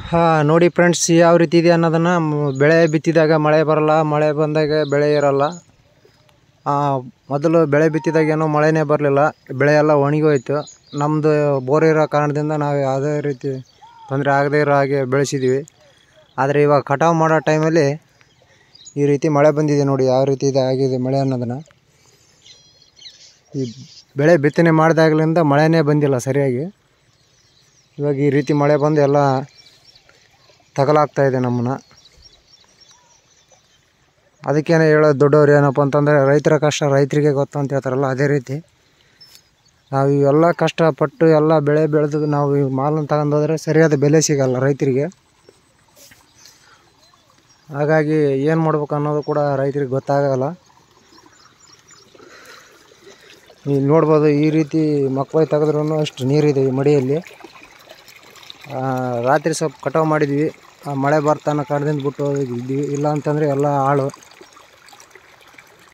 ಹಾಂ ನೋಡಿ ಫ್ರೆಂಡ್ಸ್ ಯಾವ ರೀತಿ ಇದೆ ಅನ್ನೋದನ್ನು ಮ್- ಬೆಳೆ ಬಿತ್ತಿದಾಗ ಮಳೆ ಬರಲ್ಲ ಮಳೆ ಬಂದಾಗ ಬೆಳೆ ಇರಲ್ಲ ಆ, ಮೊದಲು ಬೆಳೆ ಬಿತ್ತಿದಾಗ ಏನೋ ಮಳೆನೇ ಬರಲಿಲ್ಲ ಬೆಳೆ ಎಲ್ಲ ಒಣಗೋಯ್ತು ನಮ್ಮದು ಬೋರ್ ಇರೋ ಕಾರಣದಿಂದ ನಾವು ಯಾವುದೇ ರೀತಿ ತೊಂದರೆ ಆಗದೇ ಇರೋ ಹಾಗೆ ಬೆಳೆಸಿದ್ವಿ ಆದರೆ ಇವಾಗ ಕಟಾವು ಮಾಡೋ ಟೈಮಲ್ಲಿ ಈ ರೀತಿ ಮಳೆ ಬಂದಿದೆ ನೋಡಿ ಯಾವ ರೀತಿ ಇದೆ ಆಗಿದೆ ಮಳೆ ಅನ್ನೋದನ್ನು ಈ ಬೆಳೆ ಬಿತ್ತನೆ ಮಾಡಿದಾಗಲಿಂದ ಮಳೆನೇ ಬಂದಿಲ್ಲ ಸರಿಯಾಗಿ ಇವಾಗ ಈ ರೀತಿ ಮಳೆ ಬಂದು ಎಲ್ಲ ತಗಲಾಗ್ತಾ ಇದೆ ನಮ್ಮನ್ನು ಅದಕ್ಕೇನೆ ಹೇಳೋದು ದೊಡ್ಡವ್ರು ಏನಪ್ಪ ಅಂತಂದರೆ ರೈತರ ಕಷ್ಟ ರೈತರಿಗೆ ಗೊತ್ತು ಅಂತ ಹೇಳ್ತಾರಲ್ಲ ಅದೇ ರೀತಿ ನಾವು ಇವೆಲ್ಲ ಕಷ್ಟಪಟ್ಟು ಎಲ್ಲ ಬೆಳೆ ಬೆಳೆದು ನಾವು ಈ ಮಾಲನ್ನು ತಗೊಂಡೋದ್ರೆ ಸರಿಯಾದ ಬೆಲೆ ಸಿಗಲ್ಲ ರೈತರಿಗೆ ಹಾಗಾಗಿ ಏನು ಮಾಡ್ಬೇಕು ಅನ್ನೋದು ಕೂಡ ರೈತರಿಗೆ ಗೊತ್ತಾಗಲ್ಲ ನೀವು ನೋಡ್ಬೋದು ಈ ರೀತಿ ಮಕ್ವೈ ತೆಗೆದ್ರೂ ಅಷ್ಟು ನೀರಿದೆ ಈ ಮಡಿಯಲ್ಲಿ ಆ, ರಾತ್ರಿ ಸ್ವಲ್ಪ ಕಟಾವು ಮಾಡಿದ್ವಿ ಆ ಮಳೆ ಬರ್ತಾನ ಕಾರಣದಿಂದ ಬಿಟ್ಟು ಹೋಗಿದ್ವಿ ಇಲ್ಲ ಅಂತಂದರೆ ಎಲ್ಲ ಹಾಳು